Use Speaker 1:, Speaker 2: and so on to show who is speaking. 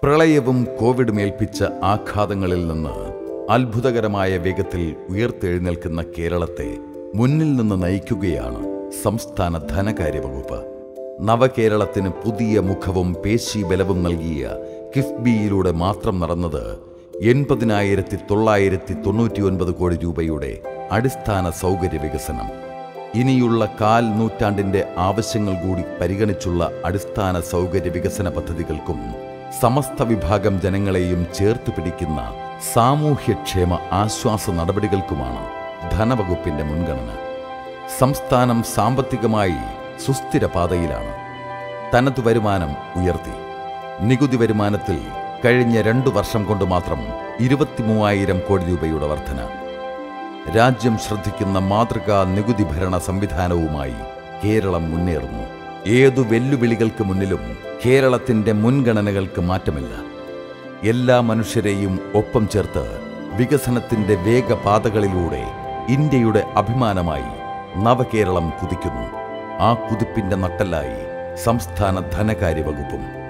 Speaker 1: പ്രളയവും കോവിഡും ഏൽപ്പിച്ച ആഘാതങ്ങളിൽ നിന്ന് അത്ഭുതകരമായ വേഗത്തിൽ ഉയർത്തെഴുന്നേൽക്കുന്ന കേരളത്തെ മുന്നിൽ നിന്ന് നയിക്കുകയാണ് സംസ്ഥാന ധനകാര്യ വകുപ്പ് നവകേരളത്തിന് പുതിയ മുഖവും പേശീബലവും നൽകിയ കിഫ്ബിയിലൂടെ മാത്രം നടന്നത് എൺപതിനായിരത്തി തൊള്ളായിരത്തി തൊണ്ണൂറ്റി ഒൻപത് കോടി രൂപയുടെ അടിസ്ഥാന സൗകര്യ വികസനം ഇനിയുള്ള കാൽ നൂറ്റാണ്ടിന്റെ ആവശ്യങ്ങൾ കൂടി പരിഗണിച്ചുള്ള അടിസ്ഥാന സൗകര്യ വികസന പദ്ധതികൾക്കും സമസ്ത വിഭാഗം ജനങ്ങളെയും ചേർത്ത് പിടിക്കുന്ന സാമൂഹ്യക്ഷേമ ആശ്വാസ നടപടികൾക്കുമാണ് ധനവകുപ്പിന്റെ മുൻഗണന സംസ്ഥാനം സാമ്പത്തികമായി സുസ്ഥിര പാതയിലാണ് തനത് വരുമാനം ഉയർത്തി നികുതി വരുമാനത്തിൽ കഴിഞ്ഞ രണ്ടു വർഷം കൊണ്ട് മാത്രം ഇരുപത്തിമൂവായിരം കോടി രൂപയുടെ വർധന രാജ്യം ശ്രദ്ധിക്കുന്ന മാതൃകാ നികുതി ഭരണ സംവിധാനവുമായി കേരളം മുന്നേറുന്നു ഏതു വെല്ലുവിളികൾക്ക് മുന്നിലും കേരളത്തിന്റെ മുൻഗണനകൾക്ക് മാറ്റമില്ല എല്ലാ മനുഷ്യരെയും ഒപ്പം ചേർത്ത് വികസനത്തിന്റെ വേഗപാതകളിലൂടെ ഇന്ത്യയുടെ അഭിമാനമായി നവകേരളം കുതിക്കുന്നു ആ കുതിപ്പിന്റെ നട്ടലായി സംസ്ഥാന ധനകാര്യ വകുപ്പും